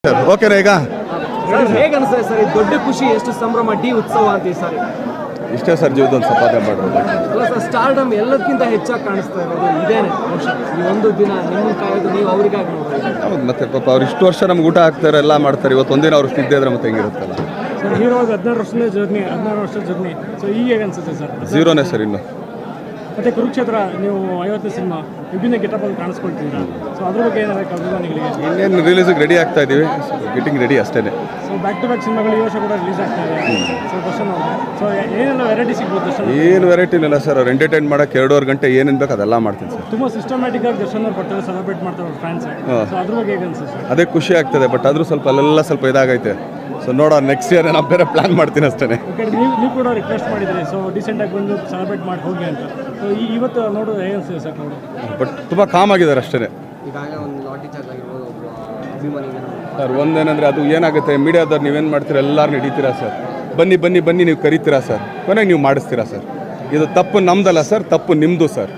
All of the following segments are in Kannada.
ಸರ್ ಓಕೆನಾ ಈಗ ಸರ್ ಹೇಗೆ ಅನಿಸ್ತದೆ ಸರ್ ಈ ದೊಡ್ಡ ಖುಷಿ ಎಷ್ಟು ಸಂಭ್ರಮ ಡಿ ಉತ್ಸವ ಅಂತ ಈ ಸಾರಿ ಇಷ್ಟೇ ಸರ್ ಜೀವನದಲ್ಲಿ ಸಂಪಾದನೆ ಮಾಡೋದು ಅಲ್ಲ ಸರ್ ಸ್ಟಾರ್ಡಮ್ ಎಲ್ಲದಕ್ಕಿಂತ ಹೆಚ್ಚಾಗಿ ಕಾಣಿಸ್ತಾ ಇರೋದು ಇದೇನೆ ಬಹುಶಃ ಈ ಒಂದು ದಿನ ನಿಮ್ಮ ಕಾಯೋದು ನೀವು ಅವ್ರಿಗಾಗಿ ನೋಡೋದು ಹೌದು ಮತ್ತೆ ಪಾಪ ಅವ್ರು ಇಷ್ಟು ವರ್ಷ ನಮ್ಗೆ ಊಟ ಹಾಕ್ತಾರೆ ಎಲ್ಲ ಮಾಡ್ತಾರೆ ಇವತ್ತು ಒಂದಿನ ಅವ್ರು ಇದ್ದೇ ಇದ್ರೆ ಮತ್ತೆ ಹೆಂಗಿರುತ್ತಲ್ಲ ಸರ್ ಹೀರೋ ಹದಿನಾರು ವರ್ಷದ ಜರ್ನಿ ಹದಿನಾರು ವರ್ಷದ ಜರ್ನಿ ಸೊ ಈಗ ಹೇಗೆ ಅನ್ಸುತ್ತೆ ಸರ್ ಝೀರೋನೇ ಸರ್ ಇನ್ನು ಮತ್ತೆ ಕುರುಕ್ಷೇತ್ರ ನೀವು ಐವತ್ತು ಸಿನಿಮಾ ವಿಭಿನ್ನ ಗೆಟಪಲ್ಲಿ ಕಾಣಿಸ್ಕೊಳ್ತಿದ್ದೀರಾ ಸೊ ಅದ್ರ ಬಗ್ಗೆ ಏನಾದ್ರು ಅಭಿಮಾನಿಗಳಿಗೆ ಇನ್ನೇನು ರಿಲೀಸಿಗೆ ರೆಡಿ ಆಗ್ತಾ ಇದ್ದೀವಿ ಗೆಟಿಂಗ್ ರೆಡಿ ಅಷ್ಟೇ ಸೊ ಬ್ಯಾಕ್ ಟು ಬ್ಯಾಕ್ ಸಿನಿಮಾಗಳು ಈ ವರ್ಷ ಕೂಡ ರಿಲೀಸ್ ಆಗ್ತಾ ಇದೆ ಸೊ ದರ್ಶನ್ ಅವ್ರಿಗೆ ಸೊ ಏನೆಲ್ಲ ವೆರೈಟಿ ಸಿಗ್ಬೋದು ದರ್ಶನ್ ಏನು ವೆರೈಟಿನಿಲ್ಲ ಸರ್ ಅವ್ರು ಎಂಟರ್ಟೈನ್ ಮಾಡೋಕೆ ಎರಡೂವರೆ ಗಂಟೆ ಏನೇನು ಬೇಕು ಅದೆಲ್ಲ ಮಾಡ್ತೀನಿ ಸರ್ ತುಂಬ ಸಿಸ್ಟಮ್ಯಾಟಿಕ್ ಆಗಿ ದರ್ಶನ್ ಅವ್ರು ಬರ್ತಾರೆ ಸೆಲೆಬ್ರೇಟ್ ಮಾಡ್ತಾರೆ ಅವ್ರ ಫ್ಯಾನ್ಸ್ ಸೊ ಅದ್ರ ಬಗ್ಗೆ ಹೇಗೆ ಅನ್ಸುತ್ತೆ ಸರ್ ಅದೇ ಖುಷಿ ಆಗ್ತದೆ ಬಟ್ ಆದರೂ ಸ್ವಲ್ಪ ಅಲ್ಲೆಲ್ಲ ಸ್ವಲ್ಪ ಇದಾಗೈತೆ ಸೊ ನೋಡೋ ನೆಕ್ಸ್ಟ್ ಇಯರ್ ನಾನು ಬೇರೆ ಪ್ಲ್ಯಾನ್ ಮಾಡ್ತೀನಿ ಅಷ್ಟೇ ಈ ಕಡೆ ನೀವು ನೀವು ಕೂಡ ರಿಕ್ವೆಸ್ಟ್ ಮಾಡಿದ್ರಿ ಸೊ ಡಿಸೆಂಟಾಗಿ ಬಂದು ಸೆಲೆಬ್ರೇಟ್ ಮಾಡಿ ಹೋಗಿ ಅಂತ ಸೊ ಈ ಇವತ್ತು ನೋಡೋದು ಹೇಗೆ ಅನ್ಸುತ್ತೆ ಸರ್ ನೋಡು ಬಟ್ ತುಂಬ ಕಾಮ್ ಆಗಿದ್ದಾರೆ ಅಷ್ಟೇ ಈಗಾಗಲೇ ಒಂದು ಲಾಟಿ ಚಾರ್ಜ್ ಆಗಿರ್ಬೋದು ಒಬ್ಬರು ಅಭಿಮಾನಿಗೆ ಸರ್ ಒಂದೇನಂದರೆ ಅದು ಏನಾಗುತ್ತೆ ಮೀಡಿಯಾದವ್ರು ನೀವೇನು ಮಾಡ್ತೀರಾ ಎಲ್ಲರೂ ಹಿಡಿತೀರಾ ಸರ್ ಬನ್ನಿ ಬನ್ನಿ ಬನ್ನಿ ನೀವು ಕರಿತೀರಾ ಸರ್ ಕೊನೆಗೆ ನೀವು ಮಾಡಿಸ್ತೀರಾ ಸರ್ ಇದು ತಪ್ಪು ನಮ್ದಲ್ಲ ಸರ್ ತಪ್ಪು ನಿಮ್ಮದು ಸರ್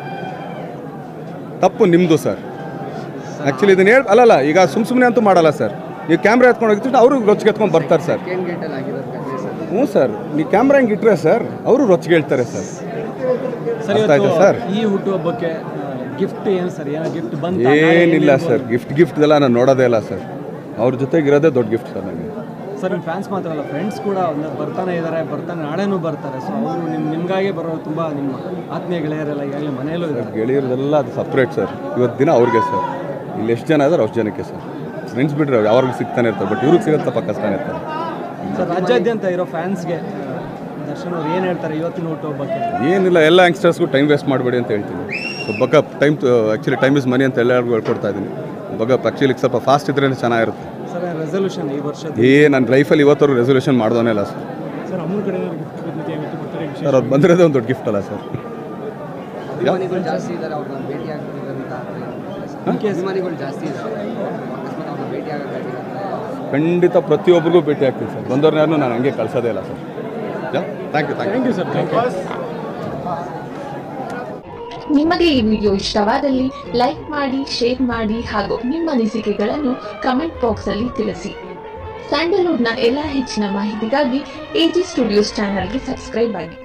ತಪ್ಪು ನಿಮ್ಮದು ಸರ್ ಆ್ಯಕ್ಚುಲಿ ಇದನ್ನ ಹೇಳಿ ಅಲ್ಲಲ್ಲ ಈಗ ಸುಮ್ಮ ಸುಮ್ಮನೆ ಅಂತೂ ಮಾಡಲ್ಲ ಸರ್ ನೀವು ಕ್ಯಾಮ್ರಾ ಎತ್ಕೊಂಡು ಹೋಗಿತ್ತು ಅವರು ರೊಚ್ಚಿಗೆ ಎತ್ಕೊಂಡು ಬರ್ತಾರೆ ಸರ್ ಹ್ಞೂ ಸರ್ ನೀವು ಕ್ಯಾಮ್ರಾ ಹೆಂಗೆ ಇಟ್ಟರೆ ಸರ್ ಅವರು ರೊಚ್ಚಿಗೆ ಹೇಳ್ತಾರೆ ಸರ್ ಸರ್ ಅರ್ಥ ಆಯ್ತಾ ಇವತ್ತು ಸರ್ ಈ ಹುಟ್ಟುಹಬ್ಬಕ್ಕೆ ಗಿಫ್ಟ್ ಏನು ಸರ್ ಏನೋ ಗಿಫ್ಟ್ ಬಂತ ಏನಿಲ್ಲ ಸರ್ ಗಿಫ್ಟ್ ಗಿಫ್ಟ್ದೆಲ್ಲ ನಾನು ನೋಡೋದೇ ಇಲ್ಲ ಸರ್ ಅವ್ರ ಜೊತೆಗೆ ಇರೋದೇ ದೊಡ್ಡ ಗಿಫ್ಟ್ ಸರ್ ನನಗೆ ಸರ್ ನಿಮ್ಮ ಫ್ಯಾನ್ಸ್ ಮಾತ್ರ ಅಲ್ಲ ಫ್ರೆಂಡ್ಸ್ ಕೂಡ ಒಂದು ಬರ್ತಾನೆ ಇದ್ದಾರೆ ಬರ್ತಾನೆ ನಾಳೆನೂ ಬರ್ತಾರೆ ಸೊ ಅವರು ನಿಮ್ಮ ನಿಮಗಾಗೆ ಬರೋ ತುಂಬ ನಿಮ್ಮ ಆತ್ಮೀಯ ಗೆಳೆಯರೆಲ್ಲ ಈಗಾಗಲೇ ಮನೆಯಲ್ಲೂ ಇದ್ದಾರೆ ಗೆಳೆಯರದೆಲ್ಲ ಅದು ಸಪ್ರೇಟ್ ಸರ್ ಇವತ್ತು ದಿನ ಅವ್ರಿಗೆ ಸರ್ ಇಲ್ಲಿ ಎಷ್ಟು ಜನ ಇದ್ದಾರೆ ಅಷ್ಟು ಜನಕ್ಕೆ ಸರ್ ಫ್ರೆಂಡ್ಸ್ ಬಿಟ್ಟರೆ ಅವ್ರು ಯಾವಾಗಲೂ ಸಿಗ್ತಾನೆ ಇರ್ತಾರೆ ಬಟ್ ಇವ್ರಿಗೆ ಸಿಗೋದು ಸ್ವಲ್ಪ ಕಷ್ಟನೇ ಇರ್ತಾರೆ ಸರ್ ರಾಜ್ಯಾದ್ಯಂತ ಇರೋ ಫ್ಯಾನ್ಸ್ಗೆ ದರ್ಶನ್ ಅವ್ರು ಏನು ಹೇಳ್ತಾರೆ ಇವತ್ತಿನ ಹುಟ್ಟುಹಬ್ಬಕ್ಕೆ ಏನಿಲ್ಲ ಎಲ್ಲ ಯಂಗ್ಸ್ಟರ್ಸ್ಗೂ ಟೈಮ್ ವೇಸ್ಟ್ ಮಾಡಬೇಡಿ ಅಂತ ಹೇಳ್ತೀನಿ ಸೊ ಬಗ್ಗ time actually time is money ಅಂತ ಎಲ್ಲರಿಗೂ ಹೇಳ್ಕೊಡ್ತಾ ಇದ್ದೀನಿ ಬಗ್ಗ ಆ್ಯಕ್ಚುಲಿ ಸ್ವಲ್ಪ ಫಾಸ್ಟ್ ಇದ್ರೇ ಚೆನ್ನಾಗಿರುತ್ತೆ ಸರ್ ರೆಸಲ್ಯೂಷನ್ ಈ ವರ್ಷದ ಏ ನನ್ನ ಲೈಫಲ್ಲಿ ಇವತ್ತವ್ರು ರೆಸೊಲ್ಯೂಷನ್ ಮಾಡೋದೇ ಇಲ್ಲ ಸರ್ ಸರ್ ಅಮ್ಮನ ಕಡೆ ಗಿಫ್ಟ್ ಬಂದಿದೆ ಇವತ್ತು ಬರ್ತಾರೆ ವಿಶೇಷ ಸರ್ ಅವ್ರು ಬಂದಿರೋದೇ ಒಂದು ದೊಡ್ಡ ಗಿಫ್ಟ್ ಅಲ್ಲ ಸರ್ ಅಭಿಮಾನಿಗಳು ಜಾಸ್ತಿ ಇದ್ದಾರೆ ಅವ್ರನ್ನ ಭೇಟಿ ಆಗ್ತಿದ್ದಾರೆ ಅಂತ ಅಭಿಮಾನಿಗಳು ಜಾಸ್ತಿ ಇದ್ದಾರೆ ಅಕಸ್ಮಾತ್ ಅವ್ರನ್ನ ಭೇಟಿ ಆಗಕ್ಕೆ ಖಂಡಿತ ಪ್ರತಿಯೊಬ್ಬರಿಗೂ ಭೇಟಿ ಆಗ್ತೀನಿ ಸರ್ ಬಂದವ್ರನ್ನ ಯಾರನ್ನೂ ನಾನು ಹಂಗೆ ಕಳ್ಸೋದೇ ಇಲ್ಲ sir thank you thank you thank you sir thank you ನಿಮಗೆ ಈ ವಿಡಿಯೋ ಇಷ್ಟವಾದಲ್ಲಿ ಲೈಕ್ ಮಾಡಿ ಶೇರ್ ಮಾಡಿ ಹಾಗೂ ನಿಮ್ಮ ಅನಿಸಿಕೆಗಳನ್ನು ಕಮೆಂಟ್ ಬಾಕ್ಸ್ ಅಲ್ಲಿ ತಿಳಿಸಿ ಸ್ಯಾಂಡಲ್ವುಡ್ನ ಎಲ್ಲ ಹೆಚ್ಚಿನ ಮಾಹಿತಿಗಾಗಿ ಎಜಿ ಸ್ಟುಡಿಯೋಸ್ ಚಾನಲ್ಗೆ ಸಬ್ಸ್ಕ್ರೈಬ್ ಆಗಿ